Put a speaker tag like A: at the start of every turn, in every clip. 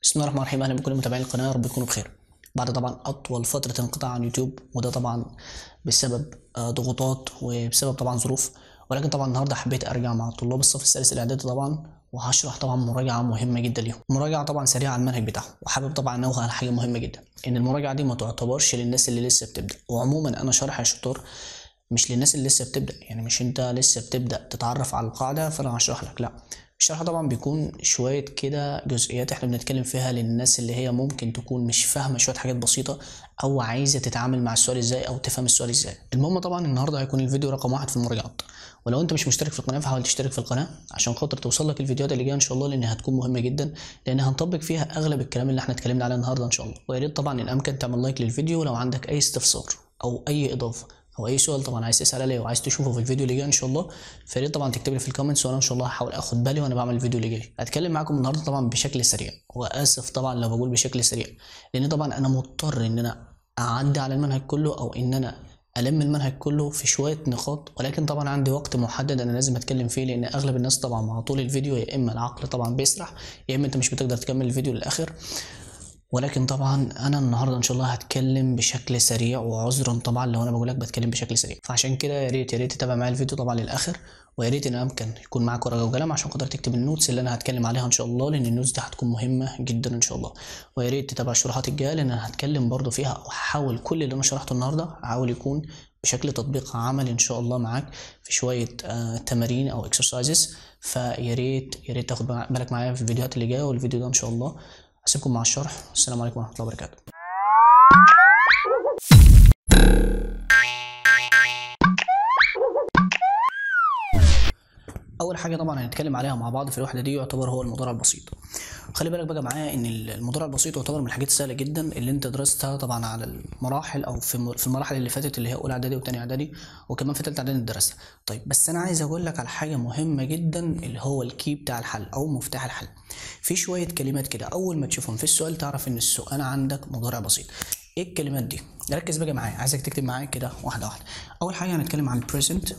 A: بسم الله الرحمن الرحيم اهلا بكل متابعين القناه يا رب تكونوا بخير بعد طبعا اطول فتره انقطاع عن يوتيوب وده طبعا بسبب آه، ضغوطات وبسبب طبعا ظروف ولكن طبعا النهارده حبيت ارجع مع طلاب الصف السادس الاعدادي طبعا وهشرح طبعا مراجعه مهمه جدا ليهم مراجعه طبعا سريعه على المنهج بتاعهم وحابب طبعا انوه على حاجه مهمه جدا ان المراجعه دي ما تعتبرش للناس اللي لسه بتبدا وعموما انا شارح يا شطار مش للناس اللي لسه بتبدا يعني مش انت لسه بتبدا تتعرف على القاعده فانا هشرح لك لا الشرح طبعا بيكون شويه كده جزئيات احنا بنتكلم فيها للناس اللي هي ممكن تكون مش فاهمه شويه حاجات بسيطه او عايزه تتعامل مع السؤال ازاي او تفهم السؤال ازاي المهم طبعا النهارده هيكون الفيديو رقم واحد في المراجعات ولو انت مش مشترك في القناه فحاول تشترك في القناه عشان خاطر توصل لك الفيديوهات اللي جايه ان شاء الله لان هتكون مهمه جدا لان هنطبق فيها اغلب الكلام اللي احنا اتكلمنا عليه النهارده ان شاء الله ويا ريت طبعا ان امكن تعمل لايك للفيديو ولو عندك اي استفسار او اي اضافه او اي سؤال طبعا عايز تسال عليه وعايز تشوفه في الفيديو اللي جاي ان شاء الله فيا ريت طبعا تكتب لي في الكومنتس وانا ان شاء الله هحاول اخد بالي وانا بعمل الفيديو اللي جاي هتكلم معاكم النهارده طبعا بشكل سريع واسف طبعا لو بقول بشكل سريع لان طبعا انا مضطر ان انا اعدي على المنهج كله او ان انا الم المنهج كله في شويه نقاط ولكن طبعا عندي وقت محدد انا لازم اتكلم فيه لان اغلب الناس طبعا مع طول الفيديو يا اما العقل طبعا بيسرح يا اما انت مش بتقدر تكمل الفيديو للاخر ولكن طبعا انا النهارده ان شاء الله هتكلم بشكل سريع وعذرا طبعا لو انا بقول لك بتكلم بشكل سريع فعشان كده يا ريت يا ريت تتابع معايا الفيديو طبعا للاخر ويا ريت ان امكن يكون معاك ورقه وقلم عشان خاطر تكتب النوتس اللي انا هتكلم عليها ان شاء الله لان النوتس دي هتكون مهمه جدا ان شاء الله ويا ريت تتابع الشروحات الجايه لان انا هتكلم برضو فيها واحاول كل اللي انا شرحته النهارده احاول يكون بشكل تطبيق عملي ان شاء الله معاك في شويه آه تمارين او اكسرسايزز فيا ريت يا ريت تاخد بالك معايا في الفيديوهات اللي جايه والفيديو ده ان شاء الله اسيبكم مع الشرح السلام عليكم ورحمه الله وبركاته اول حاجه طبعا هنتكلم عليها مع بعض في الوحده دي يعتبر هو المضارع البسيط خلي بالك بقى معايا ان المضارع البسيط يعتبر من الحاجات السهله جدا اللي انت درستها طبعا على المراحل او في في المراحل اللي فاتت اللي هي اولى اعدادي وثانيه اعدادي وكمان في ثالثه اعدادي درستها طيب بس انا عايز اقول لك على حاجه مهمه جدا اللي هو الكي بتاع الحل او مفتاح الحل في شويه كلمات كده اول ما تشوفهم في السؤال تعرف ان السؤال عندك مضارع بسيط ايه الكلمات دي ركز بقى معايا عايزك تكتب معايا كده واحده واحده اول حاجه هنتكلم عن present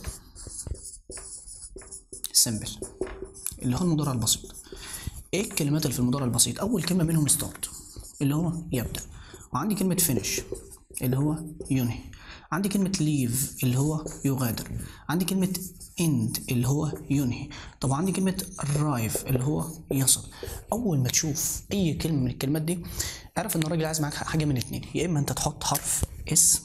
A: simple اللي هو المضارع البسيط ايه الكلمات اللي في المضارع البسيط اول كلمه منهم ستارت اللي هو يبدا وعندي كلمه فينيش اللي هو ينهي عندي كلمة ليف اللي هو يغادر عندي كلمة end اللي هو ينهي طب عندي كلمة arrive اللي هو يصل أول ما تشوف أي كلمة من الكلمات دي اعرف إن الراجل عايز معاك حاجة من اتنين يا إما أنت تحط حرف اس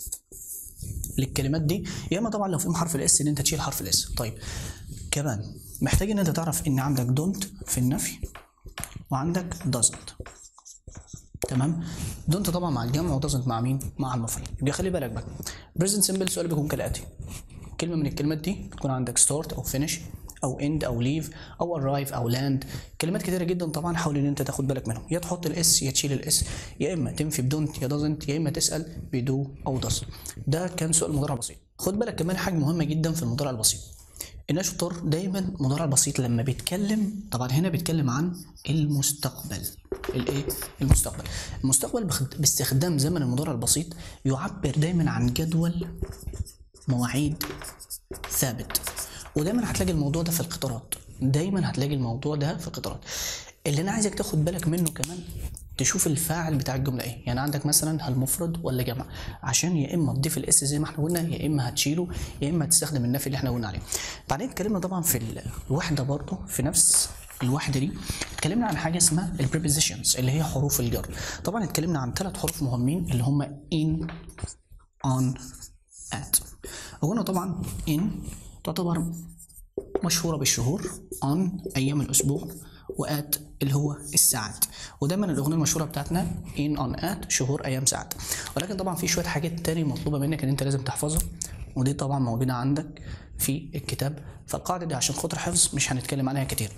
A: للكلمات دي يا إما طبعا لو فيهم حرف الاس إن أنت تشيل حرف الاس طيب كمان محتاج ان انت تعرف ان عندك دونت في النفي وعندك doesn't تمام دونت طبعا مع الجمع ودازنت مع مين مع المفرد يبقى خلي بالك بقى بريزنت سمبل سؤال بيكون كالاتي كلمه من الكلمات دي بتكون عندك ستارت او فينيش او اند او ليف او ارايف او لاند كلمات كتيره جدا طبعا حاول ان انت تاخد بالك منهم يا تحط الاس يا تشيل الاس يا اما تنفي بدونت يا دازنت يا اما تسال بدو او داز ده كان سؤال مضارع بسيط خد بالك كمان حاجه مهمه جدا في المضارع البسيط النشطر دايما مضارع بسيط لما بيتكلم طبعا هنا بيتكلم عن المستقبل الايه المستقبل المستقبل باستخدام زمن المضارع البسيط يعبر دايما عن جدول مواعيد ثابت ودايما هتلاقي الموضوع ده في القطارات دايما هتلاقي الموضوع ده في القطارات اللي انا عايزك تاخد بالك منه كمان تشوف الفاعل بتاع الجمله ايه يعني عندك مثلا هل مفرد ولا جمع عشان يا اما تضيف الاس زي ما احنا قلنا يا اما هتشيله يا اما تستخدم النفي اللي احنا قلنا عليه بعدين اتكلمنا طبعا في الوحده برضه في نفس الوحده دي اتكلمنا عن حاجه اسمها البريبوزيشنز اللي هي حروف الجر طبعا اتكلمنا عن ثلاث حروف مهمين اللي هم in on at هنا طبعا in تعتبر مشهوره بالشهور on ايام الاسبوع وات اللي هو الساعات ودايما الاغنيه المشهوره بتاعتنا ان اون ات شهور ايام ساعات ولكن طبعا في شويه حاجات تاني مطلوبه منك ان انت لازم تحفظها ودي طبعا موجوده عندك في الكتاب فالقاعده دي عشان خاطر حفظ مش هنتكلم عليها كتير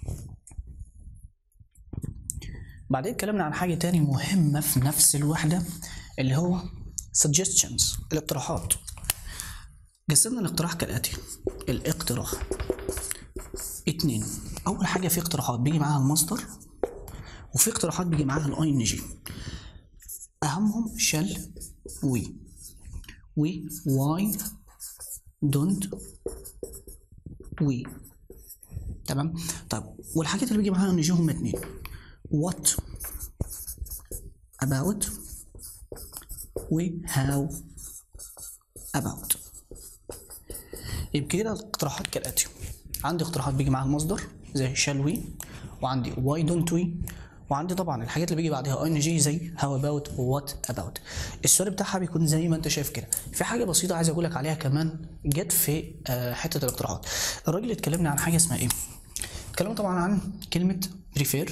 A: بعدين اتكلمنا عن حاجه تاني مهمه في نفس الوحده اللي هو suggestions الاقتراحات قسمنا الاقتراح كالاتي الاقتراح اتنين اول حاجه في اقتراحات بيجي معاها المصدر وفي اقتراحات بيجي معاها الاي ان جي اهمهم شل وي وي واي دونت وي تمام طيب والحاجات اللي بيجي معاها ان جي هم اتنين وات about و how about يبقى كده الاقتراحات كالاتي عندي اقتراحات بيجي مع المصدر زي shall we وعندي why don't we وعندي طبعا الحاجات اللي بيجي بعدها ان جي زي how about what about السؤال بتاعها بيكون زي ما انت شايف كده في حاجه بسيطه عايز اقول لك عليها كمان جت في آه، حته الاقتراحات الراجل اتكلمنا عن حاجه اسمها ايه اتكلمنا طبعا عن كلمه prefer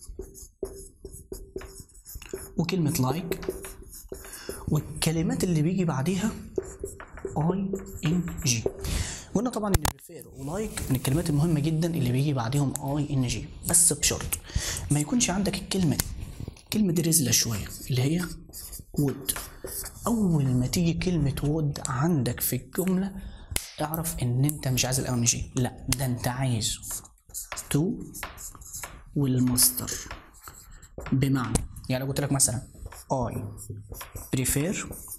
A: وكلمه like والكلمات اللي بيجي بعديها اي ان جي قلنا طبعا ان بريفير ولايك من الكلمات المهمه جدا اللي بيجي بعدهم اي ان جي بس بشرط ما يكونش عندك الكلمه دي كلمه دي رزله شويه اللي هي would اول ما تيجي كلمه would عندك في الجمله اعرف ان انت مش عايز الاي ان جي لا ده انت عايز to والمصدر بمعنى يعني لو قلت لك مثلا I prefer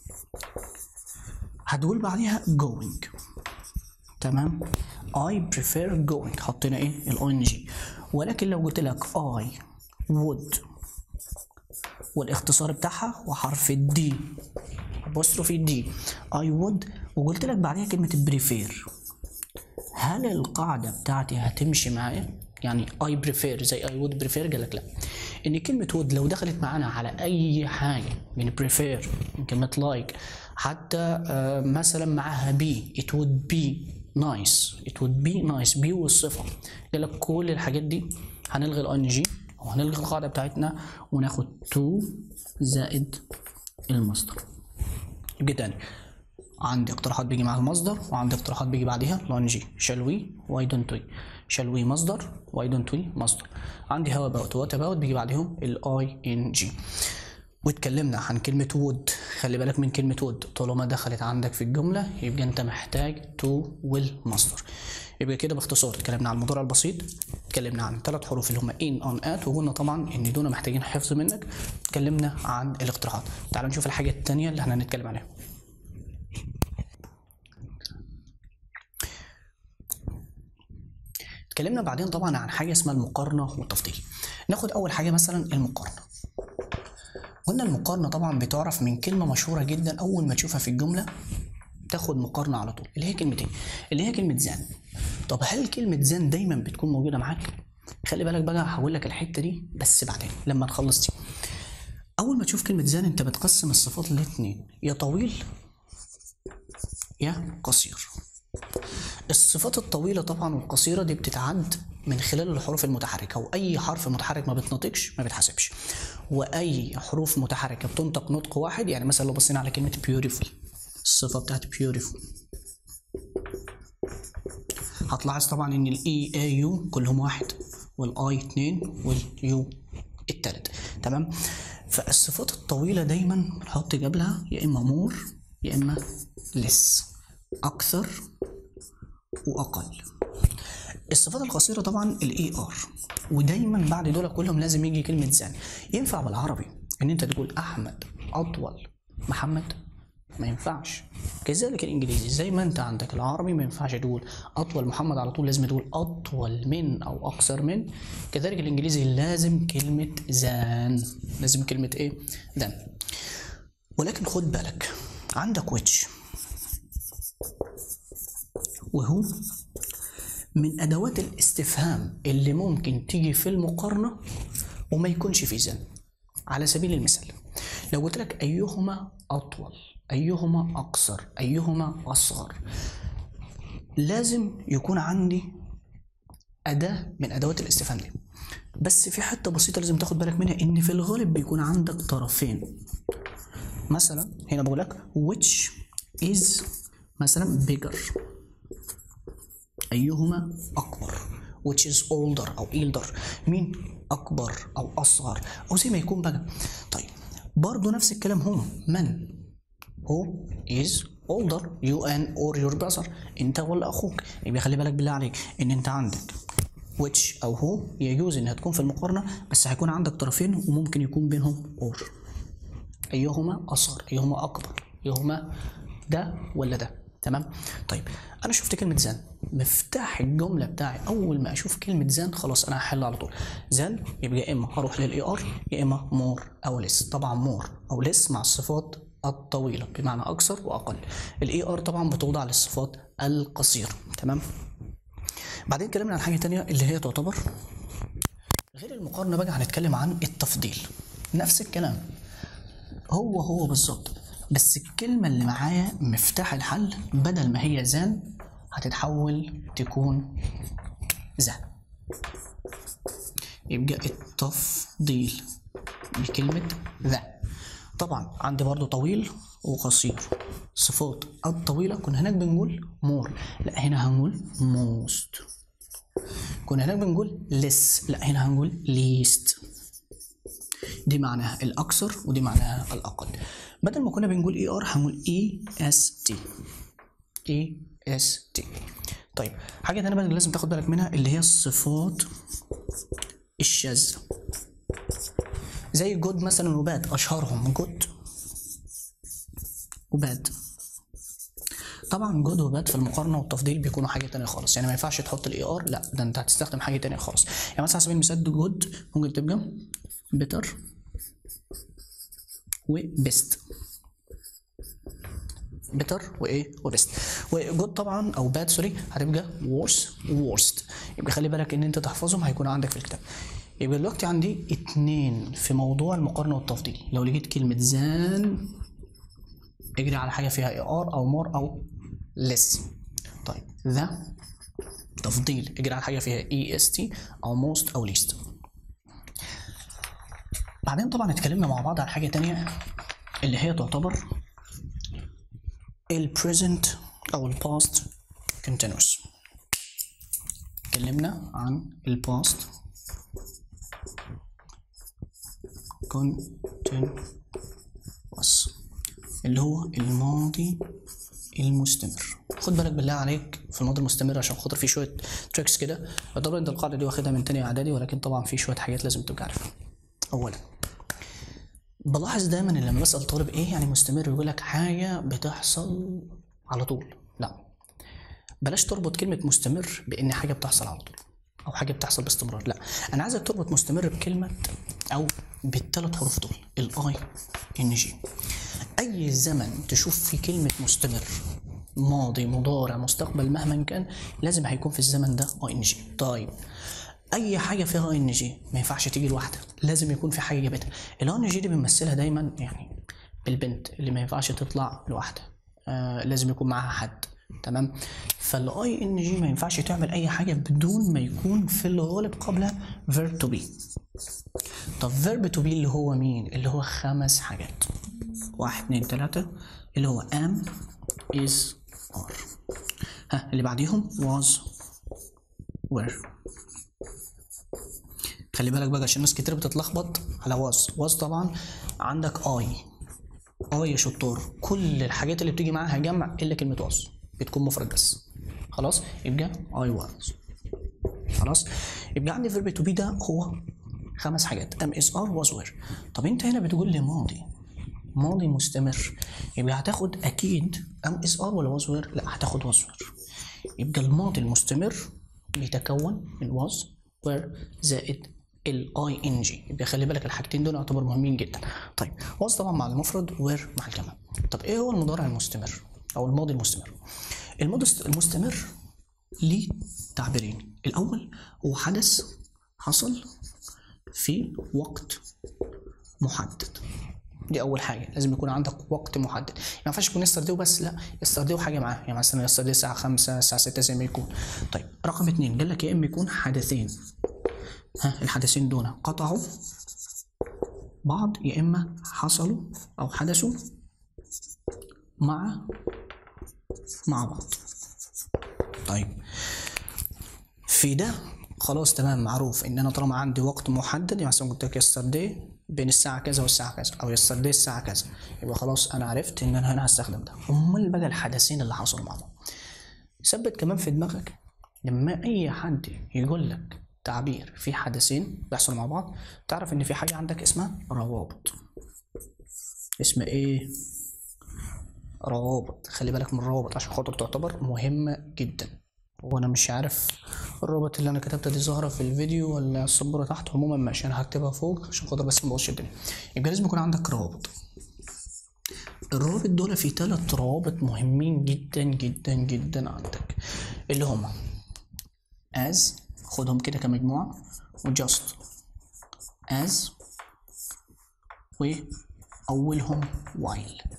A: هتقول بعديها going تمام I prefer going حطينا ايه ال ing ولكن لو قلت لك I would والاختصار بتاعها وحرف الدي apostrophe دي I would وقلت لك بعديها كلمة prefer هل القاعدة بتاعتي هتمشي معايا؟ يعني I prefer زي I would prefer قال لك لا إن كلمة would لو دخلت معانا على أي حاجة من prefer من كلمة like حتى آه، مثلا معاها be it would be nice it would be nice be والصفة قال لك كل الحاجات دي هنلغي ال ing أو هنلغي القاعدة بتاعتنا وناخد to زائد المصدر يبقى تاني عندي اقتراحات بيجي مع المصدر وعندي اقتراحات بيجي بعدها لان جي shall we why don't we shall we مصدر why don't we مصدر عندي how about what about بيجي بعدهم ال I N G واتكلمنا عن كلمة would خلي بالك من كلمة would طالما دخلت عندك في الجملة يبقى انت محتاج to والمصدر يبقى كده باختصار اتكلمنا عن المضارع البسيط اتكلمنا عن ثلاث حروف اللي هم in on at وقلنا طبعا ان دول محتاجين حفظ منك اتكلمنا عن الاقتراحات تعال نشوف الحاجة التانية اللي احنا هنتكلم عليها اتكلمنا بعدين طبعا عن حاجه اسمها المقارنه والتفضيل ناخد اول حاجه مثلا المقارنه قلنا المقارنه طبعا بتعرف من كلمه مشهوره جدا اول ما تشوفها في الجمله تاخد مقارنه على طول اللي هي كلمه ايه اللي هي كلمه زان طب هل كلمه زان دايما بتكون موجوده معاك خلي بالك بقى هقول لك الحته دي بس بعدين لما نخلص دي اول ما تشوف كلمه زان انت بتقسم الصفات لاتنين يا طويل يا قصير الصفات الطويلة طبعا والقصيرة دي بتتعد من خلال الحروف المتحركة وأي حرف متحرك ما بتنطقش ما بتحسبش وأي حروف متحركة بتنطق نطق واحد يعني مثلا لو بصينا على كلمة beautiful الصفة بتاعت beautiful هتلاحظ طبعا ان الاي اي يو كلهم واحد والاي اتنين واليو التالت تمام فالصفات الطويلة دايما نحط قبلها يا اما مور يا اما لس اكثر واقل الصفات القصيره طبعا الاي ار ودايما بعد دول كلهم لازم يجي كلمه زان ينفع بالعربي ان انت تقول احمد اطول محمد ما ينفعش كذلك الانجليزي زي ما انت عندك العربي ما ينفعش تقول اطول محمد على طول لازم تقول اطول من او اقصر من كذلك الانجليزي لازم كلمه زان لازم كلمه ايه زان ولكن خد بالك عندك ويتش وهو من ادوات الاستفهام اللي ممكن تيجي في المقارنه وما يكونش في زن على سبيل المثال لو قلت لك ايهما اطول ايهما اقصر ايهما اصغر لازم يكون عندي اداه من ادوات الاستفهام دي بس في حته بسيطه لازم تاخد بالك منها ان في الغالب بيكون عندك طرفين مثلا هنا بقول لك which is مثلا bigger أيهما أكبر which is older أو elder مين أكبر أو أصغر أو زي ما يكون بقى طيب برضو نفس الكلام هم من who is older you and or your brother أنت ولا أخوك يبقى خلي بالك بالله عليك إن أنت عندك which أو هو يجوز إنها تكون في المقارنة بس هيكون عندك طرفين وممكن يكون بينهم or أيهما أصغر أيهما أكبر أيهما ده ولا ده تمام طيب انا شفت كلمه زان مفتاح الجمله بتاعي اول ما اشوف كلمه زان خلاص انا هحل على طول زان يبقى يا اما هروح للاي ار يا اما مور او ليس طبعا مور او ليس مع الصفات الطويله بمعنى اكثر واقل الاي ار طبعا بتوضع للصفات القصيره تمام بعدين اتكلمنا عن حاجه تانية اللي هي تعتبر غير المقارنه بقى هنتكلم عن التفضيل نفس الكلام هو هو بالظبط بس الكلمة اللي معايا مفتاح الحل بدل ما هي زان هتتحول تكون ذا يبقى التفضيل بكلمة ذا طبعا عندي برضو طويل وقصير صفات الطويلة كنا هناك بنقول مور لا هنا هنقول موست كنا هناك بنقول less لا هنا هنقول least دي معناها الاكثر ودي معناها الاقل بدل ما كنا بنقول اي ار هنقول اي اس تي اي اس تي طيب حاجه تانية بقى اللي لازم تاخد بالك منها اللي هي الصفات الشاذه زي جود مثلا وباد اشهرهم جود وباد طبعا جود وباد في المقارنه والتفضيل بيكونوا حاجه تانية خالص يعني ما ينفعش تحط الاي ار لا ده انت هتستخدم حاجه تانية خالص يعني مثلا على سبيل المثال جود ممكن تبقى بيتر وبيست بيتر وايه وبيست وجود طبعا او باد سوري هتبقى worse وورست يبقى خلي بالك ان انت تحفظهم هيكون عندك في الكتاب يبقى دلوقتي عندي اتنين في موضوع المقارنه والتفضيل لو لقيت كلمه زان اجري على حاجه فيها اي ار او مور او less طيب ذا تفضيل اجري على حاجه فيها اي اس تي او موست او ليست بعدين طبعا اتكلمنا مع بعض عن حاجه تانية اللي هي تعتبر ال present او ال past continuous اتكلمنا عن ال past continuous اللي هو الماضي المستمر خد بالك بالله عليك في الماضي المستمر عشان خاطر في شويه تريكس كده طبعا انت القاعده دي واخدها من تانية اعدادي ولكن طبعا في شويه حاجات لازم تبقى عارفها اولا بلاحظ دايما ان لما بسال طالب ايه يعني مستمر يقول لك حاجه بتحصل على طول لا بلاش تربط كلمه مستمر بان حاجه بتحصل على طول او حاجه بتحصل باستمرار لا انا عايزك تربط مستمر بكلمه او بالثلاث حروف دول الاي ان جي اي زمن تشوف فيه كلمه مستمر ماضي مضارع مستقبل مهما كان لازم هيكون في الزمن ده اي ان جي طيب اي حاجه فيها ان جي ما ينفعش تيجي لوحدها لازم يكون في حاجه جابتها الان جي دي بنمثلها دايما يعني بالبنت اللي ما ينفعش تطلع لوحدها آه لازم يكون معاها حد تمام فالاي ان جي ما ينفعش تعمل اي حاجه بدون ما يكون في الغالب قبلها فيرب تو بي طب فيرب تو بي اللي هو مين اللي هو خمس حاجات واحد اتنين تلاته اللي هو am is are ها اللي بعديهم was were خلي بالك بقى عشان ناس كتير بتتلخبط على واز واز طبعا عندك اي اي يا شطار كل الحاجات اللي بتيجي معاها جمع الا كلمه واز بتكون مفرد بس خلاص يبقى اي واز خلاص يبقى عندي فيرب تو بي ده هو خمس حاجات ام اس ار واز وير طب انت هنا بتقول لي ماضي ماضي مستمر يبقى هتاخد اكيد ام اس ار ولا واز وير لا هتاخد واز وير يبقى الماضي المستمر بيتكون من واز وير زائد الاي ان جي يبقى خلي بالك الحاجتين دول يعتبر مهمين جدا طيب واز طبعا مع المفرد وير مع الجمع طب ايه هو المضارع المستمر او الماضي المستمر الماضي المستمر ليه تعبيرين الاول هو حدث حصل في وقت محدد دي اول حاجه لازم يكون عندك وقت محدد يعني ما ينفعش يكون يسترديه بس لا يسترديه حاجه معاه يعني مثلا يسترديه الساعه 5 الساعه 6 زي ما يكون طيب رقم اتنين قال لك يا اما يكون حدثين ها الحدثين دول قطعوا بعض يا اما حصلوا او حدثوا مع مع بعض طيب في ده خلاص تمام معروف ان انا طالما عندي وقت محدد يعني مثلا قلت لك يسترداي بين الساعة كذا والساعة كذا او يسترداي الساعة كذا يبقى خلاص انا عرفت ان انا هنا هستخدم ده امال بقى الحدثين اللي حصلوا مع بعض ثبت كمان في دماغك لما اي حد يقول لك تعبير في حدثين بيحصلوا مع بعض تعرف ان في حاجة عندك اسمها روابط اسمها ايه روابط خلي بالك من الروابط عشان خاطر تعتبر مهمة جدا وانا مش عارف الرابط اللي انا كتبتها دي ظاهرة في الفيديو ولا السبورة تحت عموما ماشي انا هكتبها فوق عشان خاطر بس ما الدنيا يبقى لازم يكون عندك روابط الروابط دول في ثلاث روابط مهمين جدا جدا جدا عندك اللي هما as خدهم كده كمجموعة و just as وأولهم while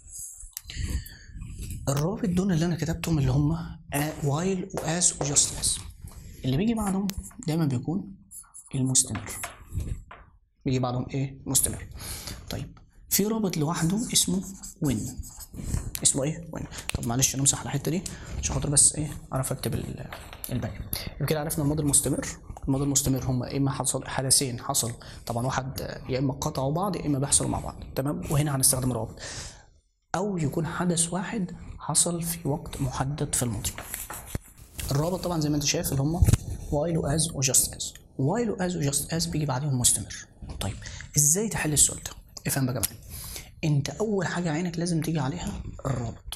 A: الرابط دول اللي أنا كتبتهم اللي هما while و as و just as اللي بيجي بعدهم دايما بيكون المستمر بيجي بعدهم ايه مستمر طيب في رابط لوحده اسمه when اسمه ايه when طب معلش نمسح الحته دي عشان خاطر بس ايه اعرف اكتب ال- الباقي يبقى كده عرفنا الماضي المستمر الماضي المستمر هما اما حصل حدثين حصل طبعا واحد آه، يا اما قطعوا بعض يا اما بيحصلوا مع بعض تمام وهنا هنستخدم الرابط او يكون حدث واحد حصل في وقت محدد في الماضي الرابط طبعا زي ما انت شايف اللي هم while و as و just as while و as و just as بيجي بعدهم مستمر طيب ازاي تحل السؤال ده افهم بقى معايا انت اول حاجه عينك لازم تيجي عليها الرابط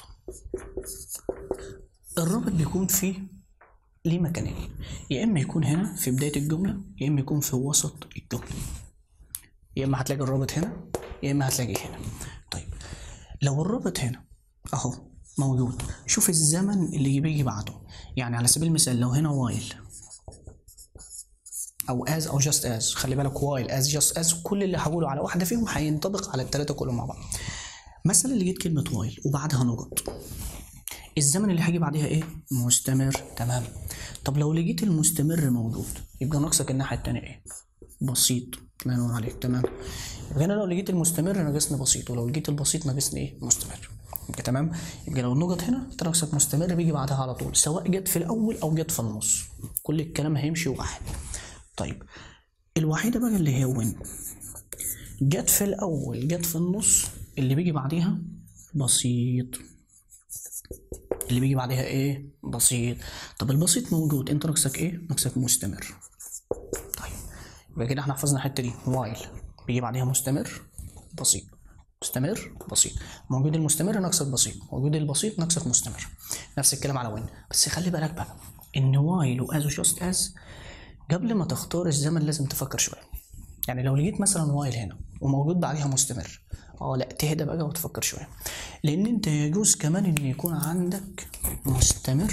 A: الرابط بيكون فيه ليه مكانين يا اما يكون هنا في بدايه الجمله يا اما يكون في وسط الجمله يا اما هتلاقي الرابط هنا يا اما هتلاقيه هنا طيب لو الرابط هنا اهو موجود شوف الزمن اللي بيجي بعده يعني على سبيل المثال لو هنا وايل او as او just as خلي بالك while as just as كل اللي هقوله على واحده فيهم هينطبق على الثلاثه كلهم مع بعض مثلا اللي جيت كلمه while وبعدها نقط الزمن اللي هيجي بعدها ايه مستمر تمام طب لو لقيت المستمر موجود يبقى ناقصك الناحيه الثانيه ايه بسيط الله ينور عليك تمام يبقى انا لو لقيت المستمر ناقصني بسيط ولو لقيت البسيط ناقصني ايه مستمر يبقى تمام يبقى لو النقط هنا انت ناقصك مستمر بيجي بعدها على طول سواء جت في الاول او جت في النص كل الكلام هيمشي واحد طيب الوحيده بقى اللي هي وين جت في الاول جت في النص اللي بيجي بعديها بسيط اللي بيجي بعدها ايه بسيط طب البسيط موجود انت ناقصك ايه ناقصك مستمر طيب يبقى كده احنا حفظنا الحته دي وايل بيجي بعدها مستمر بسيط مستمر بسيط موجود المستمر ناقصك بسيط موجود البسيط ناقصك مستمر نفس الكلام على وين بس خلي بالك بقى ان وايل واز وجاست از قبل ما تختار الزمن لازم تفكر شويه يعني لو لقيت مثلا وايل هنا وموجود بعدها مستمر اه لا تهدى بقى وتفكر شويه لان انت يجوز كمان ان يكون عندك مستمر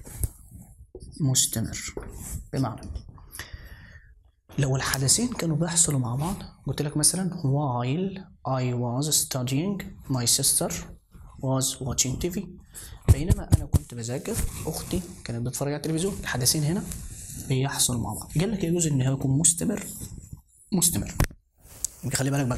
A: مستمر بمعنى لو الحدثين كانوا بيحصلوا مع بعض قلت لك مثلا while I was studying my sister was watching TV بينما انا كنت بذاكر اختي كانت بتتفرج على التلفزيون الحدثين هنا بيحصلوا مع بعض قال لك يجوز ان هو يكون مستمر مستمر يبقى خلي بالك بقى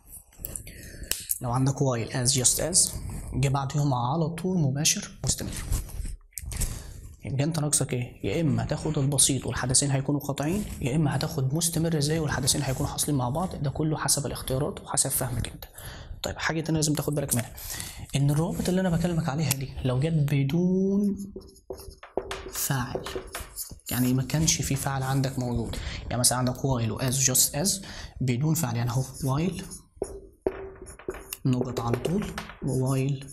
A: لو عندك while as just as جه بعدهم على طول مباشر مستمر يبقى انت ناقصك ايه؟ يا اما تاخد البسيط والحدثين هيكونوا قاطعين يا اما هتاخد مستمر ازاي والحدثين هيكونوا حاصلين مع بعض ده كله حسب الاختيارات وحسب فهمك انت. طيب حاجه تانية لازم تاخد بالك منها ان الروابط اللي انا بكلمك عليها دي لو جت بدون فاعل يعني ما كانش في فعل عندك موجود يعني مثلا عندك while و as just as بدون فعل يعني اهو while نقط على طول و while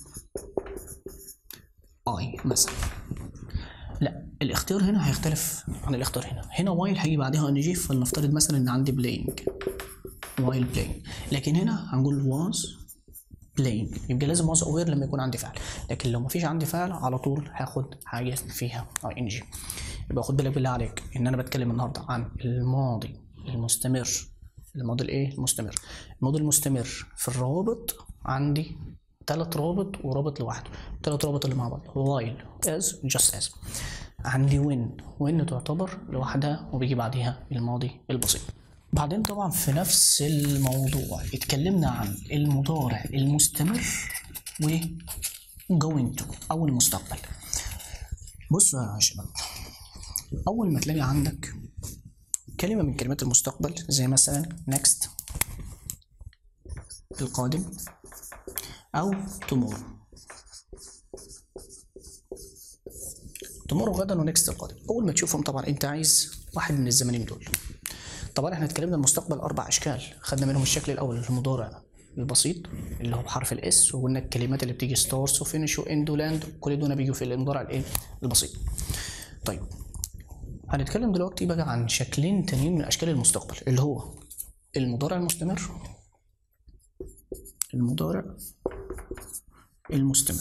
A: I مثلا لا الاختيار هنا هيختلف عن الاختيار هنا هنا وايل هيجي بعدها ان جي فلنفترض مثلا ان عندي بلاينج وايل بلاينج لكن هنا هنقول was playing يبقى لازم was aware لما يكون عندي فعل لكن لو مفيش عندي فعل على طول هاخد حاجه فيها اي ان جي يبقى خد بالك بالله عليك ان انا بتكلم النهارده عن الماضي المستمر الماضي الايه المستمر الماضي المستمر في الروابط عندي ثلاث روابط ورابط لوحده ثلاث روابط اللي مع بعض while as just as عندي when when تعتبر لوحدها وبيجي بعديها الماضي البسيط بعدين طبعا في نفس الموضوع اتكلمنا عن المضارع المستمر و going to او المستقبل بصوا يا شباب اول ما تلاقي عندك كلمه من كلمات المستقبل زي مثلا next القادم او tomorrow tomorrow غدا ونكست القادم اول ما تشوفهم طبعا انت عايز واحد من الزمانين دول طبعا احنا اتكلمنا المستقبل اربع اشكال خدنا منهم الشكل الاول المضارع البسيط اللي هو بحرف الاس وقلنا الكلمات اللي بتيجي ستارس وفينش واند ولاند كل دول بيجوا في المضارع الايه البسيط طيب هنتكلم دلوقتي بقى عن شكلين تانيين من اشكال المستقبل اللي هو المضارع المستمر المضارع المستمر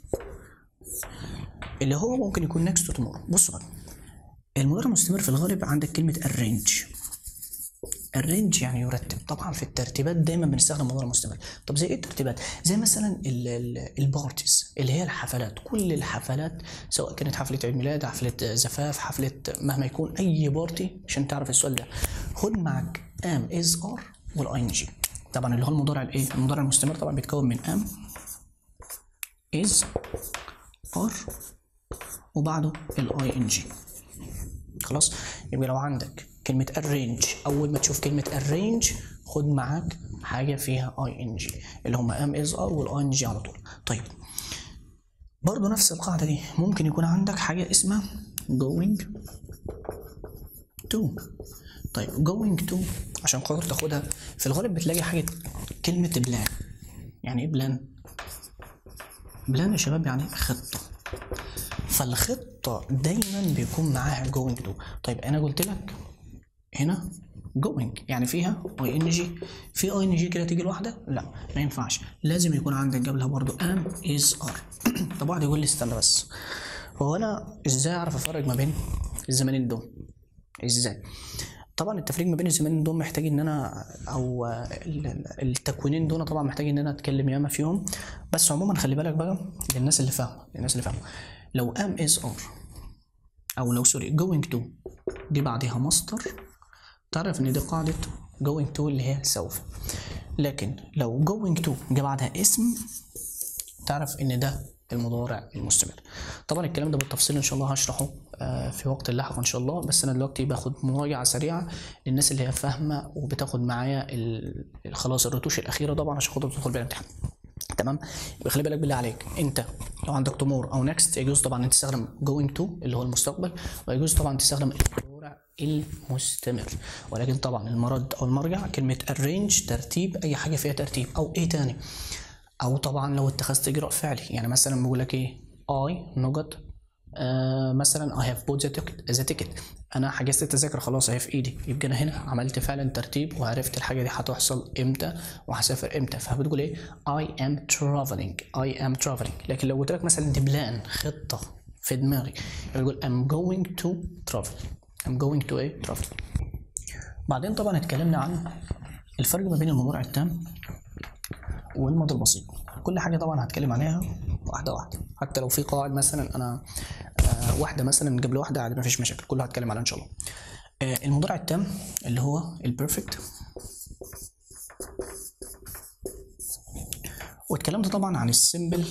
A: اللي هو ممكن يكون next to tomorrow بصوا بقى المضارع المستمر في الغالب عندك كلمة arrange الرينج يعني يرتب طبعا في الترتيبات دايما بنستخدم مضارع مستمر طب زي ايه الترتيبات زي مثلا البارتيز اللي هي الحفلات كل الحفلات سواء كانت حفله عيد ميلاد حفله زفاف حفله مهما يكون اي بارتي عشان تعرف السؤال ده خد معك ام از ار والاي ان جي طبعا اللي هو المضارع الايه المضارع المستمر طبعا بيتكون من ام از ار وبعده الاي ان جي خلاص يبقى لو عندك كلمة arrange أول ما تشوف كلمة arrange خد معاك حاجة فيها ing اللي هما am is are وال ing على طول طيب برضو نفس القاعدة دي ممكن يكون عندك حاجة اسمها going to طيب going to عشان خاطر تاخدها في الغالب بتلاقي حاجة كلمة بلان يعني ايه بلان؟ بلان يا شباب يعني خطة فالخطة دايما بيكون معاها going to طيب أنا قلت لك هنا going يعني فيها اي ان جي في اي ان جي كده تيجي لوحدها لا ما ينفعش لازم يكون عندك قبلها برضو ام از ار طب واحد يقول لي استنى بس هو انا ازاي اعرف افرق ما بين الزمانين دول ازاي طبعا التفريق ما بين الزمانين دول محتاج ان انا او التكوينين دول طبعا محتاج ان انا اتكلم ياما فيهم بس عموما خلي بالك بقى للناس اللي فاهمه للناس اللي فاهمه لو ام از ار او لو سوري going to دي بعدها مصدر تعرف ان دي قاعدة going to اللي هي سوف لكن لو going to جه بعدها اسم تعرف ان ده المضارع المستمر طبعا الكلام ده بالتفصيل ان شاء الله هشرحه في وقت لاحق ان شاء الله بس انا دلوقتي باخد مراجعه سريعه للناس اللي هي فاهمه وبتاخد معايا خلاص الرتوش الاخيره طبعا عشان خاطر تدخل بيها الامتحان تمام يبقى خلي بالك بالله عليك انت لو عندك تمور او نكست يجوز طبعا انت تستخدم going to اللي هو المستقبل ويجوز طبعا تستخدم المضارع المستمر ولكن طبعا المرد او المرجع كلمه arrange ترتيب اي حاجه فيها ترتيب او ايه تاني او طبعا لو اتخذت اجراء فعلي يعني مثلا بقول لك ايه I نقط آه مثلا I have bought the ticket, the ticket انا حجزت التذاكر خلاص اهي في ايدي يبقى انا هنا عملت فعلا ترتيب وعرفت الحاجه دي هتحصل امتى وهسافر امتى فبتقول ايه I am traveling I am traveling لكن لو قلت لك مثلا دي بلان خطه في دماغي يقول I'm going to travel I'm going to a travel بعدين طبعا اتكلمنا عن الفرق ما بين المضارع التام والماضي البسيط كل حاجه طبعا هتكلم عليها واحده واحده حتى لو في قواعد مثلا انا آه واحده مثلا قبل واحده عادي مفيش مشاكل كله هتكلم عليها ان شاء الله آه المضارع التام اللي هو البيرفكت واتكلمت طبعا عن السيمبل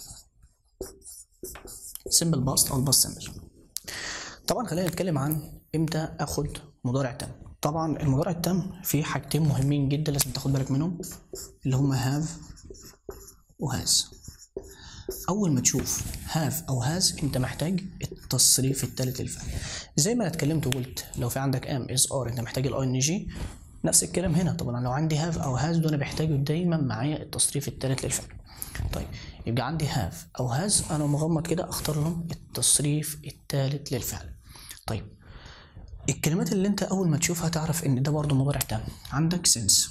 A: سيمبل باست او الباست سيمبل طبعا خلينا نتكلم عن امتى اخد مضارع تام طبعا المضارع التام فيه حاجتين مهمين جدا لازم تاخد بالك منهم اللي هما هاف وهاز اول ما تشوف هاف او هاز انت محتاج التصريف الثالث للفعل زي ما انا اتكلمت وقلت لو في عندك ام از ار انت محتاج الاي ان جي نفس الكلام هنا طبعا لو عندي هاف او هاز دول بحتاجوا دايما معايا التصريف الثالث للفعل طيب يبقى عندي هاف او هاز انا مغمض كده اختار لهم التصريف الثالث للفعل طيب الكلمات اللي انت اول ما تشوفها تعرف ان ده برضه مضارع تام عندك سنس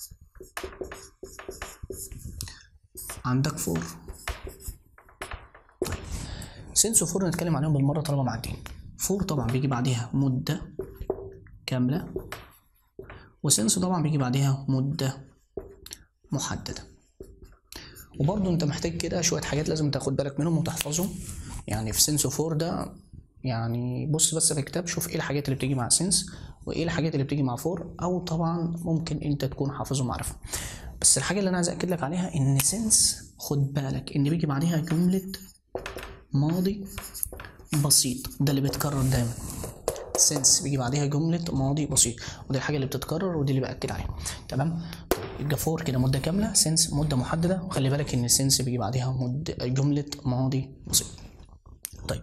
A: عندك فور سنس وفور نتكلم عليهم بالمره طالما معدين فور طبعا بيجي بعديها مده كامله وسنس طبعا بيجي بعديها مده محدده وبرضه انت محتاج كده شويه حاجات لازم تاخد بالك منهم وتحفظهم يعني في سنس فور ده يعني بص بس في الكتاب شوف ايه الحاجات اللي بتيجي مع سنس وايه الحاجات اللي بتيجي مع فور او طبعا ممكن انت تكون حافظهم عارفها بس الحاجه اللي انا عايز اكد لك عليها ان سنس خد بالك ان بيجي بعديها جمله ماضي بسيط ده اللي بيتكرر دايما سنس بيجي بعديها جمله ماضي بسيط ودي الحاجه اللي بتتكرر ودي اللي باكد عليها تمام يبقى فور كده مده كامله سنس مده محدده وخلي بالك ان سنس بيجي بعديها مده جمله ماضي بسيط طيب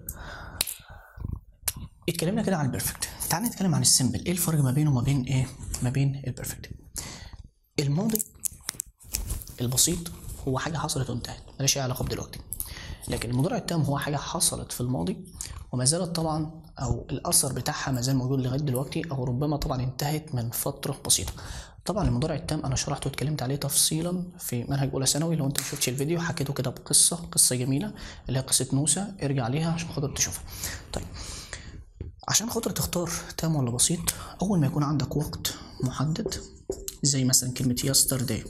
A: اتكلمنا كده عن البيرفكت تعال نتكلم عن السيمبل ايه الفرق ما بينه وما بين ايه ما بين البيرفكت الماضي البسيط هو حاجه حصلت وانتهت مالهاش اي علاقه بدلوقتي لكن المضارع التام هو حاجه حصلت في الماضي وما زالت طبعا او الاثر بتاعها ما زال موجود لغايه دلوقتي او ربما طبعا انتهت من فتره بسيطه طبعا المضارع التام انا شرحته واتكلمت عليه تفصيلا في منهج اولى ثانوي لو انت ما شفتش الفيديو حكيته كده بقصه قصه جميله اللي هي قصه موسى ارجع ليها عشان خاطر تشوفها طيب عشان خاطر تختار تام ولا بسيط اول ما يكون عندك وقت محدد زي مثلا كلمه yesterday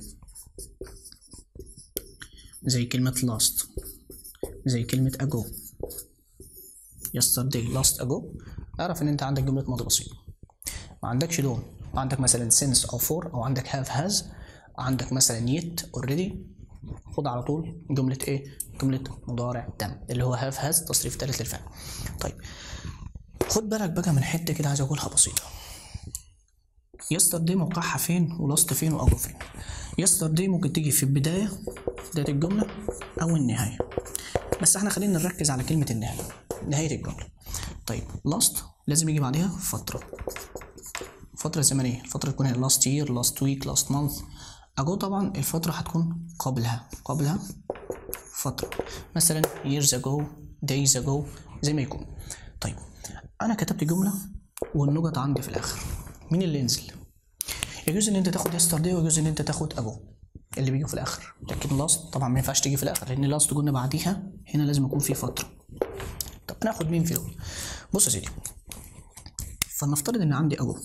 A: زي كلمه last زي كلمه ago yesterday last ago اعرف ان انت عندك جمله ماضي بسيط ما عندكش دول عندك مثلا since او for او عندك have has عندك مثلا yet already خد على طول جمله ايه جمله مضارع تام اللي هو have has تصريف ثالث للفعل طيب خد بالك بقى من حته كده عايز اقولها بسيطه yesterday موقعها فين ولاست فين واجو فين yesterday ممكن تيجي في البدايه بدايه الجمله او النهايه بس احنا خلينا نركز على كلمه النهايه نهايه الجمله طيب لاست لازم يجي بعدها فتره فتره زمنيه الفتره تكون هي last year last week last month اجو طبعا الفتره هتكون قبلها قبلها فتره مثلا years ago days ago زي ما يكون طيب انا كتبت جمله والنقط عندي في الاخر مين اللي ينزل يجوز ان انت تاخد yesterday ويجوز ان انت تاخد ago اللي بيجوا في الاخر لكن لاست طبعا ما ينفعش تيجي في الاخر لان لاست قلنا بعديها هنا لازم يكون في فتره طب انا اخد مين في دول بص يا سيدي فلنفترض ان عندي اجو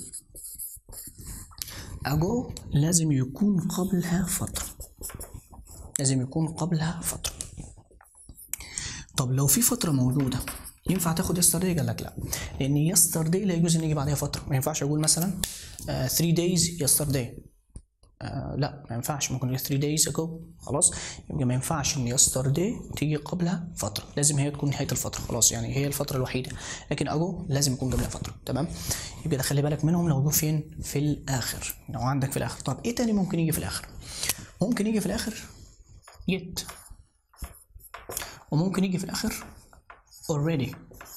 A: اجو لازم يكون قبلها فتره لازم يكون قبلها فتره طب لو في فتره موجوده ينفع تاخد يسترداي قال لك لا لان يسترداي لا يجوز ان يجي بعدها فتره ما ينفعش اقول مثلا 3 دايز يسترداي آه لا ما ينفعش ممكن 3 دايز اجو خلاص يبقى ما ينفعش ان يسترداي تيجي قبلها فتره لازم هي تكون نهايه الفتره خلاص يعني هي الفتره الوحيده لكن اجو لازم يكون قبلها فتره تمام يبقى ده خلي بالك منهم لو جو فين في الاخر لو عندك في الاخر طب ايه تاني ممكن يجي في الاخر ممكن يجي في الاخر يت وممكن يجي في الاخر already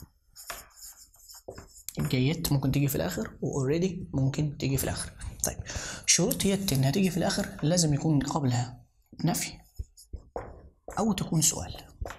A: يبقى يت ممكن تيجي في الاخر و already ممكن تيجي في الاخر طيب شروط يت انها تيجي في الاخر لازم يكون قبلها نفي او تكون سؤال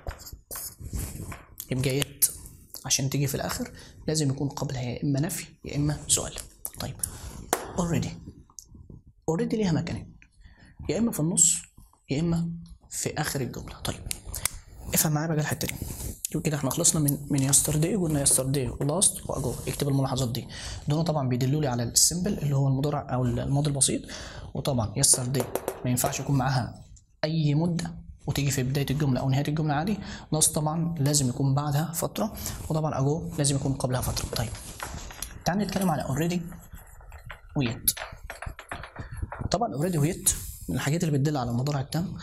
A: يبقى يت عشان تيجي في الاخر لازم يكون قبلها يا اما نفي يا اما سؤال طيب already already ليها مكانين يا اما في النص يا اما في اخر الجمله طيب افهم معايا بقى الحته دي يبقى كده احنا خلصنا من من يسترداي قلنا يسترداي ولاست واجو اكتب الملاحظات دي دول طبعا بيدلوا لي على السيمبل اللي هو المضارع او الماضي البسيط وطبعا يسترداي ما ينفعش يكون معاها اي مده وتيجي في بدايه الجمله او نهايه الجمله عادي لاست طبعا لازم يكون بعدها فتره وطبعا اجو لازم يكون قبلها فتره طيب تعال نتكلم على اوريدي ويت طبعا اوريدي ويت من الحاجات اللي بتدل على المضارع التام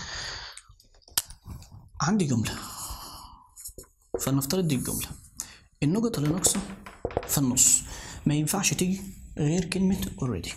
A: عندي جملة فلنفترض دي الجملة النقط اللي ناقصة في النص ما ينفعش تيجي غير كلمة already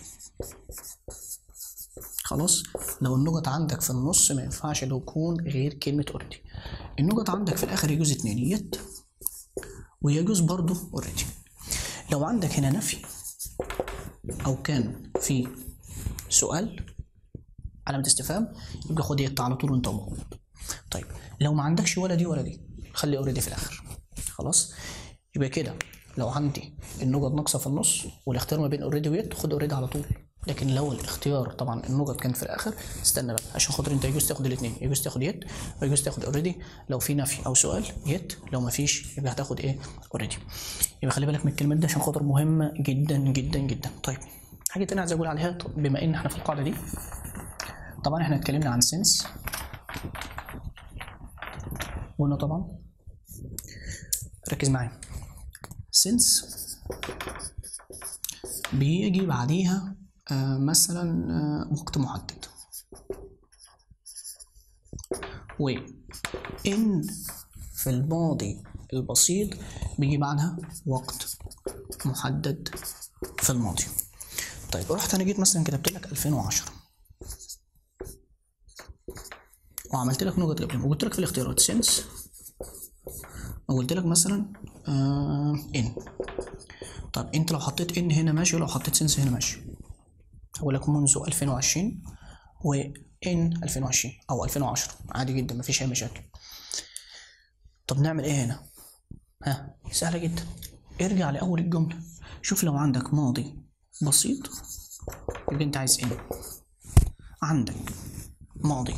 A: خلاص لو النقط عندك في النص ما ينفعش لو يكون غير كلمة already النقط عندك في الآخر يجوز اتنين يت ويجوز برضو already لو عندك هنا نفي أو كان في سؤال علامة استفهام يبقى خد يت على طول وانت موجود طيب لو ما عندكش ولا دي ولا دي خلي اوريدي في الاخر خلاص يبقى كده لو عندي النقط ناقصه في النص والاختيار ما بين اوريدي ويت خد اوريدي على طول لكن لو الاختيار طبعا النقط كانت في الاخر استنى بقى عشان خاطر انت يجوز تاخد الاثنين يجوز تاخد يت ويجوز تاخد اوريدي لو في نفي او سؤال يت لو ما فيش يبقى هتاخد ايه اوريدي يبقى خلي بالك من الكلمات دي عشان خاطر مهمه جدا جدا جدا طيب حاجه تانية عايز اقول عليها بما ان احنا في القاعده دي طبعا احنا اتكلمنا عن سنس قلنا طبعا ركز معايا since بيجي بعديها آه مثلا آه وقت محدد و ان في الماضي البسيط بيجي بعدها وقت محدد في الماضي طيب رحت انا جيت مثلا كتبت لك 2010 وعملت لك نقط قبلهم وقلت لك في الاختيارات since وقلت لك مثلا آه ان طب انت لو حطيت ان هنا ماشي ولو حطيت سنس هنا ماشي هقول لك منذ 2020 و in 2020 او 2010 عادي جدا مفيش اي مشاكل طب نعمل ايه هنا ها سهله جدا ارجع لاول الجمله شوف لو عندك ماضي بسيط يبقى انت عايز ايه عندك ماضي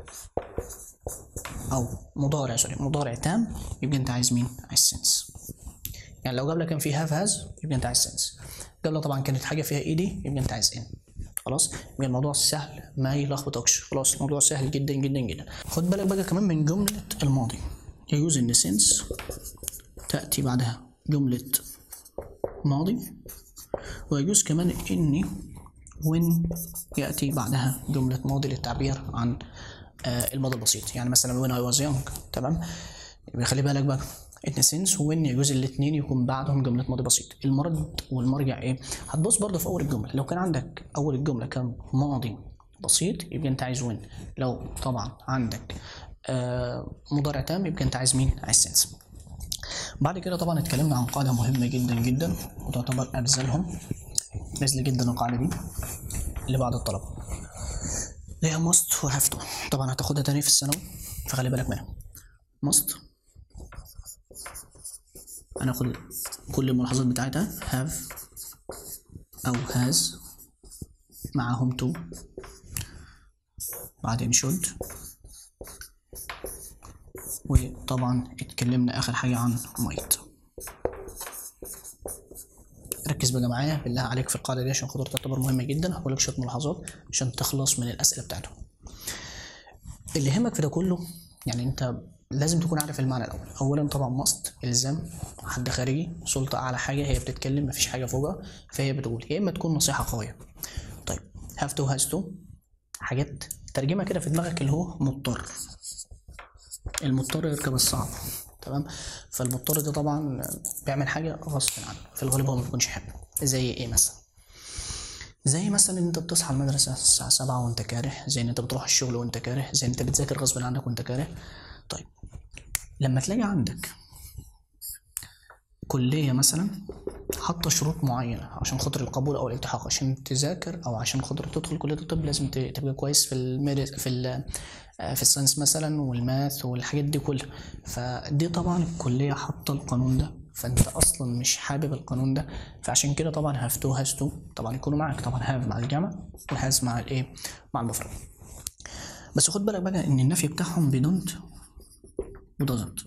A: او مضارع سوري مضارع تام يبقى انت عايز مين عايز سنس يعني لو قبلها كان في هاف هاز يبقى انت عايز سنس قبلها طبعا كانت حاجه فيها اي دي يبقى انت عايز ان خلاص يبقى الموضوع سهل ما يلخبطكش خلاص الموضوع سهل جدا جدا جدا خد بالك بقى كمان من جمله الماضي يجوز ان سنس تاتي بعدها جمله ماضي ويجوز كمان ان when ياتي بعدها جمله ماضي للتعبير عن آه الماضي البسيط يعني مثلا when I was young تمام يبقى خلي بالك بقى ان سنس وين يجوز الاثنين يكون بعدهم جمله ماضي بسيط المرد والمرجع ايه هتبص برضه في اول الجمله لو كان عندك اول الجمله كان ماضي بسيط يبقى انت عايز وين لو طبعا عندك آه مضارع تام يبقى انت عايز مين عايز سنس بعد كده طبعا اتكلمنا عن قاعده مهمه جدا جدا وتعتبر ارزلهم نزل جدا القاعده دي اللي بعد الطلب اللي هي ماست وهاف تو طبعا هتاخدها تاني في الثانوي فخلي بالك منها ماست هناخد كل الملاحظات بتاعتها have أو has معاهم to بعدين should وطبعا اتكلمنا آخر حاجة عن might ركز بقى معايا بالله عليك في القاعدة دي عشان خاطر تعتبر مهمة جدا هقول لك شوية ملاحظات عشان تخلص من الأسئلة بتاعتهم اللي يهمك في ده كله يعني انت لازم تكون عارف المعنى الاول اولا طبعا ماست الزام حد خارجي سلطه اعلى حاجه هي بتتكلم مفيش حاجه فوقها فهي بتقول يا اما تكون نصيحه قويه طيب هاف تو هاز تو حاجات ترجمه كده في دماغك اللي هو مضطر المضطر يركب الصعب تمام فالمضطر ده طبعا بيعمل حاجه غصب عنه في الغالب هو ما بيكونش حابب زي ايه مثلا زي مثلا ان انت بتصحى المدرسه الساعه 7 وانت كاره زي ان انت بتروح الشغل وانت كاره زي ان انت بتذاكر غصب عنك وانت كاره طيب لما تلاقي عندك كلية مثلا حاطة شروط معينة عشان خاطر القبول أو الالتحاق عشان تذاكر أو عشان خاطر تدخل كلية الطب لازم ت- تبقى كويس في الميديس في ال في الساينس مثلا والماث والحاجات دي كلها فدي طبعا الكلية حاطة القانون ده فانت اصلا مش حابب القانون ده فعشان كده طبعا هاف تو هاز تو طبعا يكونوا معاك طبعا هاف مع الجمع وهاز مع الايه مع المفرد بس خد بالك بقى ان النفي بتاعهم بدونت ودازنت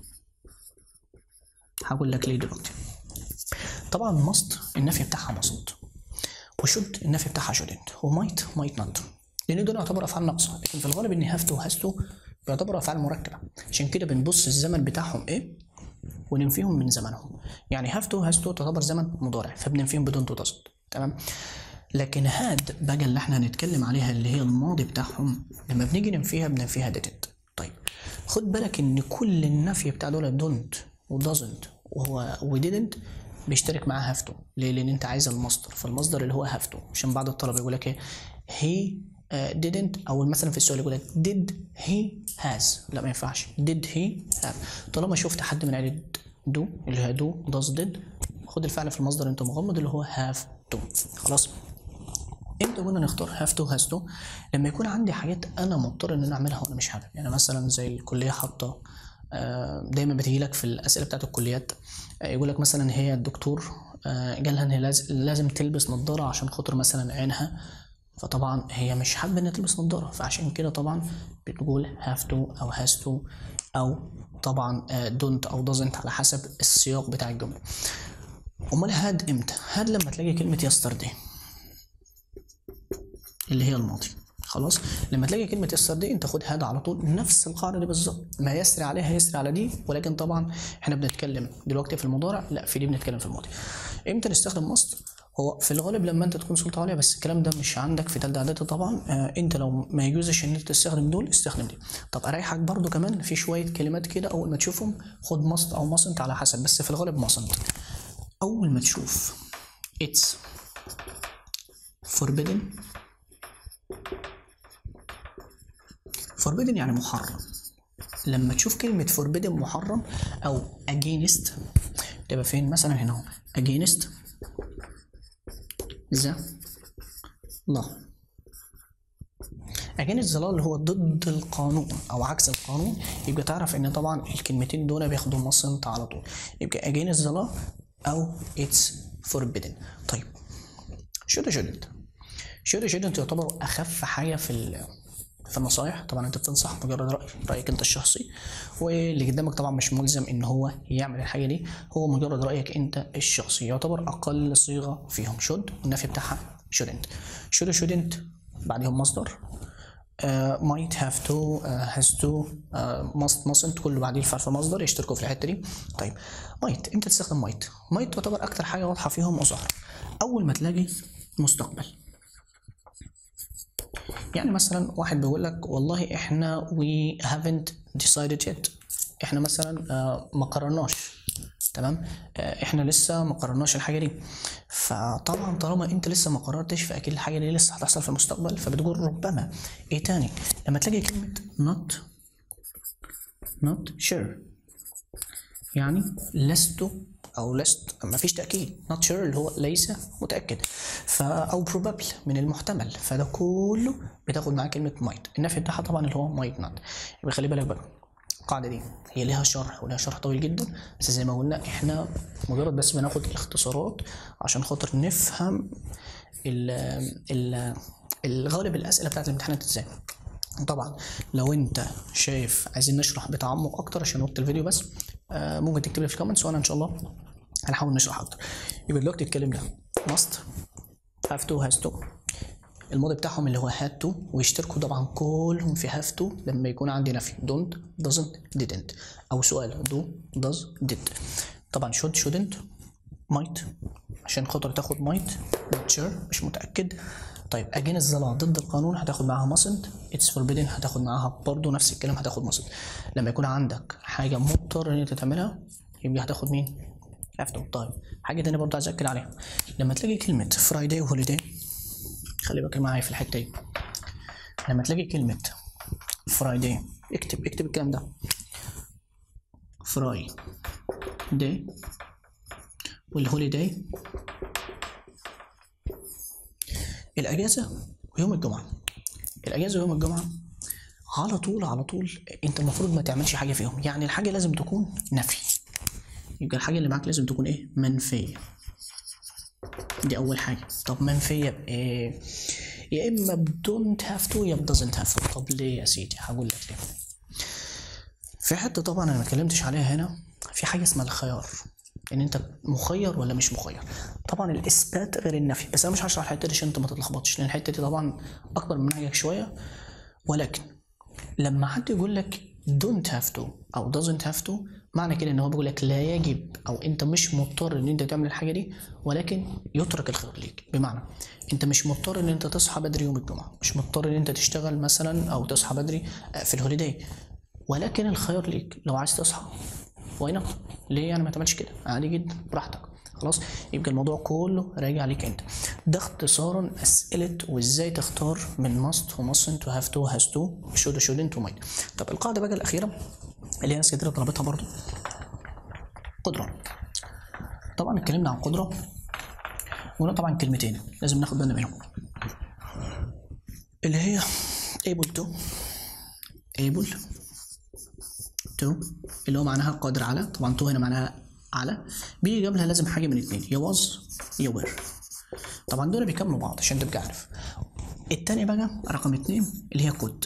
A: هقول لك ليه دلوقتي طبعا ماست النفي بتاعها ماست وشد النفي بتاعها شودنت ومايت مايت نوت لان دول يعتبر افعال ناقصه لكن في الغالب ان هاف تو هاز تو بيعتبر افعال مركبه عشان كده بنبص الزمن بتاعهم ايه وننفيهم من زمنهم يعني هاف تو هاز تو تعتبر زمن مضارع فبننفيهم بدون تو دازنت تمام لكن هاد بقى اللي احنا هنتكلم عليها اللي هي الماضي بتاعهم لما بنيجي ننفيها بننفيها ديدنت طيب خد بالك ان كل النفي بتاع دول دونت ودازنت وهو وديدنت بيشترك معاه هاف تو ليه لان انت عايز المصدر فالمصدر اللي هو هاف تو عشان بعض الطلبه يقول لك ايه هي didn't او مثلا في السؤال يقول لك did he has لا ما ينفعش did he have طالما شفت حد من عيله do اللي هي do does did خد الفعل في المصدر انت مغمض اللي هو have to خلاص امتى قلنا نختار have to has to لما يكون عندي حاجات انا مضطر ان انا اعملها وانا مش حابب يعني مثلا زي الكليه حاطه آه، دايما بتيجي لك في الاسئله بتاعت الكليات آه، يقول لك مثلا هي الدكتور آه، قالها ان هي لاز- لازم تلبس نظاره عشان خاطر مثلا عينها فطبعا هي مش حابه انها تلبس نظاره فعشان كده طبعا بتقول have to او has to او طبعا آه، don't او doesn't على حسب السياق بتاع الجمله امال هاد امتى هاد لما تلاقي كلمه yesterday اللي هي الماضي خلاص لما تلاقي كلمة يسر دي انت خد هذا على طول نفس القاعدة دي بالظبط ما يسري عليها يسري على دي ولكن طبعا احنا بنتكلم دلوقتي في المضارع لا في دي بنتكلم في الماضي امتى نستخدم ماست هو في الغالب لما انت تكون سلطة عليا بس الكلام ده مش عندك في تالتة اعدادي طبعا آه انت لو ما يجوزش ان انت تستخدم دول استخدم دي طب اريحك برضو كمان في شوية كلمات كده اول ما تشوفهم خد ماست او ماسنت على حسب بس في الغالب ماسنت اول ما تشوف it's forbidden forbidden يعني محرم لما تشوف كلمة forbidden محرم أو against تبقى فين مثلا هنا اهو against the law against the law اللي هو ضد القانون او عكس القانون يبقى تعرف ان طبعا الكلمتين دول بياخدوا مصنت على طول يبقى against the law او it's forbidden طيب should or shouldn't should or shouldn't يعتبر اخف حاجه في ال- في النصايح طبعا انت بتنصح مجرد راي رايك انت الشخصي واللي قدامك طبعا مش ملزم ان هو يعمل الحاجه دي هو مجرد رايك انت الشخصي يعتبر اقل صيغه فيهم should والنفي بتاعها shouldn't should or shouldn't بعدهم مصدر uh, might have to uh, has to uh, must mustn't كله بعديه الفعل مصدر يشتركوا في الحته دي طيب might امتى تستخدم might might تعتبر اكتر حاجه واضحه فيهم وظاهره اول ما تلاقي مستقبل يعني مثلا واحد بيقول لك والله احنا we haven't decided yet احنا مثلا آه، ما قررناش تمام آه، احنا لسه ما قررناش الحاجه دي فطبعا طالما انت لسه ما قررتش فاكيد الحاجه دي لسه هتحصل في المستقبل فبتقول ربما ايه تاني لما تلاقي كلمه not not sure يعني لست او لست ما فيش تاكيد not sure اللي هو ليس متاكد ف او probable من المحتمل فده كله بتاخد معاه كلمه might النفي بتاعها طبعا اللي هو might not يبقى خلي بالك بقى القاعده دي هي ليها شرح وليها شرح طويل جدا بس زي ما قلنا احنا مجرد بس بناخد اختصارات عشان خاطر نفهم ال ال الغالب الاسئله بتاعت الامتحانات ازاي طبعا لو انت شايف عايزين نشرح بتعمق اكتر عشان وقت الفيديو بس آه، ممكن تكتب لي في الكومنتس وانا ان شاء الله هنحاول نشرح اكتر يبقى دلوقتي اتكلمنا must have to has to الماضي بتاعهم اللي هو had to ويشتركوا طبعا كلهم في have to لما يكون عندي نفي don't doesn't didn't او سؤال do does did طبعا should shouldn't might عشان خاطر تاخد might not sure مش متأكد طيب against the law ضد القانون هتاخد معاها mustn't it's forbidden هتاخد معاها برضه نفس الكلام هتاخد mustn't لما يكون عندك حاجة مضطر ان انت تعملها يبقى هتاخد مين؟ have to طيب حاجة تانية برضه عايز أكد عليها لما تلاقي كلمة فرايداي وهوليداي خلي بالك معايا في الحتة دي لما تلاقي كلمة فرايداي اكتب اكتب الكلام ده فراي داي والهوليداي الأجازة ويوم الجمعة الأجازة ويوم الجمعة على طول على طول أنت المفروض ما تعملش حاجة فيهم يعني الحاجة لازم تكون نفي يبقى الحاجة اللي معاك لازم تكون إيه منفية دي أول حاجة طب منفية بإيه يا إما ب don't have to يا ب doesn't have to طب ليه يا سيدي هقول لك ليه في حتة طبعا أنا ما اتكلمتش عليها هنا في حاجة اسمها الخيار ان انت مخير ولا مش مخير طبعا الاثبات غير النفي بس انا مش هشرح الحته دي عشان انت ما تتلخبطش لان الحته دي طبعا اكبر من منهجك شويه ولكن لما حد يقول لك don't have to او doesn't have to معنى كده ان هو بيقول لك لا يجب او انت مش مضطر ان انت تعمل الحاجه دي ولكن يترك الخير ليك بمعنى انت مش مضطر ان انت تصحى بدري يوم الجمعه مش مضطر ان انت تشتغل مثلا او تصحى بدري في الهوليداي ولكن الخيار ليك لو عايز تصحى واي ليه يعني ما تعملش كده عادي جدا براحتك خلاص يبقى الموضوع كله راجع عليك انت ده اختصارا اسئله وازاي تختار من ماست وماستنت وهاف تو هاز تو شود شودنت ومايت طب القاعده بقى الاخيره اللي هي ناس كتير طلبتها برضو قدره طبعا اتكلمنا عن قدره وهنا طبعا كلمتين لازم ناخد بالنا منهم اللي هي able to able to اللي هو معناها قادر على طبعا تو هنا معناها على بيجي قبلها لازم حاجه من اتنين يا was يا were طبعا دول بيكملوا بعض عشان تبقى عارف التاني بقى رقم اتنين اللي هي كود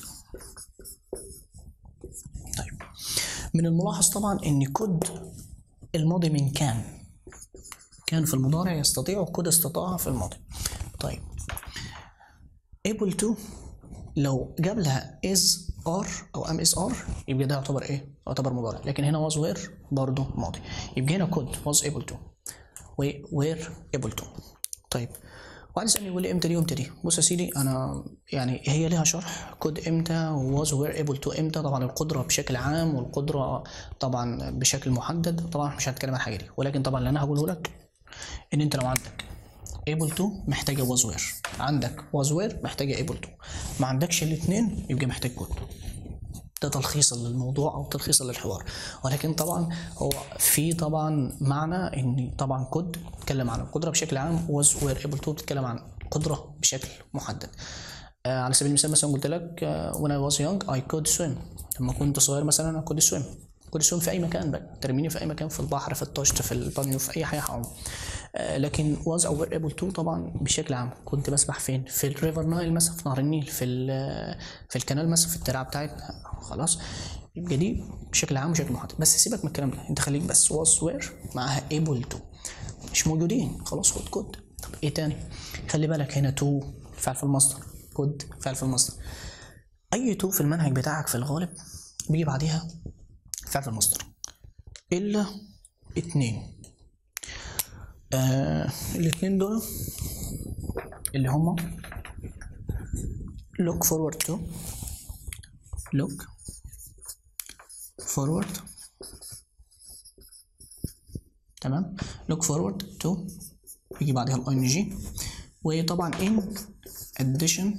A: طيب من الملاحظ طبعا ان كود الماضي من كان كان في المضارع يستطيع وكود استطاع في الماضي طيب able to لو جابلها is are او am is are يبقى ده يعتبر ايه؟ يعتبر مضارع لكن هنا was were برضه ماضي يبقى هنا could was able to و were able to طيب واحد يسالني يقول لي امتى دي وامتى دي بص يا سيدي انا يعني هي ليها شرح كود امتى was were able to امتى طبعا القدره بشكل عام والقدره طبعا بشكل محدد طبعا مش هنتكلم عن الحاجه دي ولكن طبعا اللي انا هقوله لك ان انت لو عندك able to محتاجة was were عندك was were محتاجة able to ما عندكش الاثنين يبقى محتاج كود ده تلخيصا للموضوع او تلخيصا للحوار ولكن طبعا هو في طبعا معنى ان طبعا كود بتتكلم عن القدره بشكل عام was were able to بتتكلم عن قدره بشكل محدد آه على سبيل المثال مثلا قلت لك آه when I was young I could swim لما كنت صغير مثلا I could swim كنت swim في اي مكان بقى ترميني في اي مكان في البحر في الطشت في البانيو في اي حاجه حرام آه لكن was او were able to طبعا بشكل عام كنت بسبح فين في الريفر نايل مثلا في نهر النيل في ال- في الكنال مثلا في الترعه بتاعتنا خلاص يبقى دي بشكل عام وشكل محدد بس سيبك من الكلام ده انت خليك بس was were معاها able to مش موجودين خلاص خد كود طب ايه تاني خلي بالك هنا تو فعل في المصدر كود فعل في المصدر اي تو في المنهج بتاعك في الغالب بيجي بعديها فعل في المصدر الا اتنين آه الاتنين دول اللي هما look forward to look forward تمام look forward to يجي بعدها الاي ان جي وطبعا in addition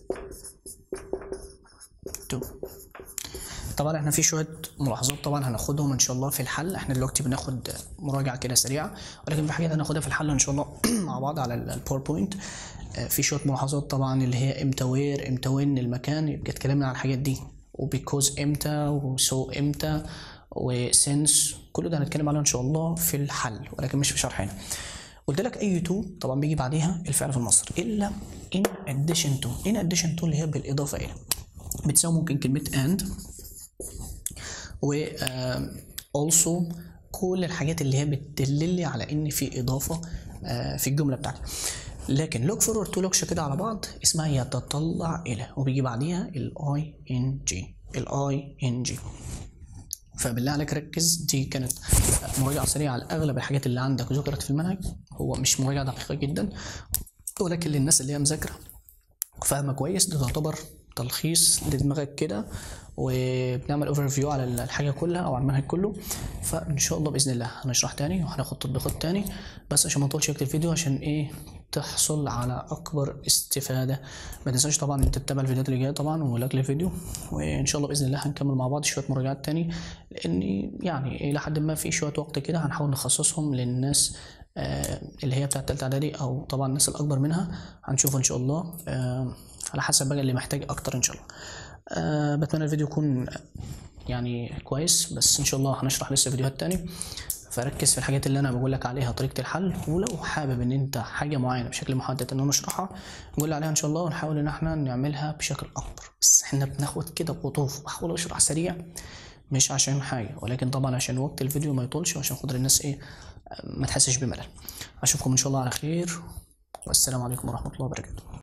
A: to طبعا احنا في شويه ملاحظات طبعا هناخدهم ان شاء الله في الحل احنا دلوقتي بناخد مراجعه كده سريعه ولكن في حاجات هناخدها في الحل ان شاء الله مع بعض على الباوربوينت في شويه ملاحظات طبعا اللي هي امتى وير امتى وين المكان يبقى اتكلمنا عن الحاجات دي وبيكوز امتى وسو امتى وسنس كل ده هنتكلم عليه ان شاء الله في الحل ولكن مش في شرحنا قلت لك اي تو طبعا بيجي بعديها الفعل في المصدر الا in addition to in addition to اللي هي بالاضافه الى بتساوي ممكن كلمه and و آه، also كل الحاجات اللي هي بتدل لي على ان في اضافه آه، في الجمله بتاعتي لكن look forward to lookش كده على بعض اسمها يتطلع الى وبيجي بعديها الاي ان جي الاي ان جي فبالله عليك ركز دي كانت مراجعه سريعه على اغلب الحاجات اللي عندك ذكرت في المنهج هو مش مراجعه دقيقه جدا ولكن للناس اللي هي مذاكره فاهمه كويس ده تعتبر تلخيص لدماغك كده وبنعمل اوفر فيو على الحاجه كلها او على المنهج كله فان شاء الله باذن الله هنشرح تاني وهناخد تطبيقات تاني بس عشان ما نطولش وقت الفيديو عشان ايه تحصل على اكبر استفاده ما تنساش طبعا انت تتابع الفيديوهات اللي جايه طبعا ولايك للفيديو وان شاء الله باذن الله هنكمل مع بعض شويه مراجعات تاني لان يعني الى حد ما في شويه وقت كده هنحاول نخصصهم للناس آه، اللي هي بتاعت تالتة اعدادي او طبعا الناس الاكبر منها هنشوف ان شاء الله آه، على حسب بقى اللي محتاج اكتر ان شاء الله أه بتمنى الفيديو يكون يعني كويس بس ان شاء الله هنشرح لسه فيديوهات تاني فركز في الحاجات اللي انا بقول لك عليها طريقه الحل ولو حابب ان انت حاجه معينه بشكل محدد ان انا اشرحها قول لي عليها ان شاء الله ونحاول ان احنا نعملها بشكل اكبر بس احنا بناخد كده قطوف بحاول اشرح سريع مش عشان حاجه ولكن طبعا عشان وقت الفيديو ما يطولش وعشان خاطر الناس ايه ما تحسش بملل اشوفكم ان شاء الله على خير والسلام عليكم ورحمه الله وبركاته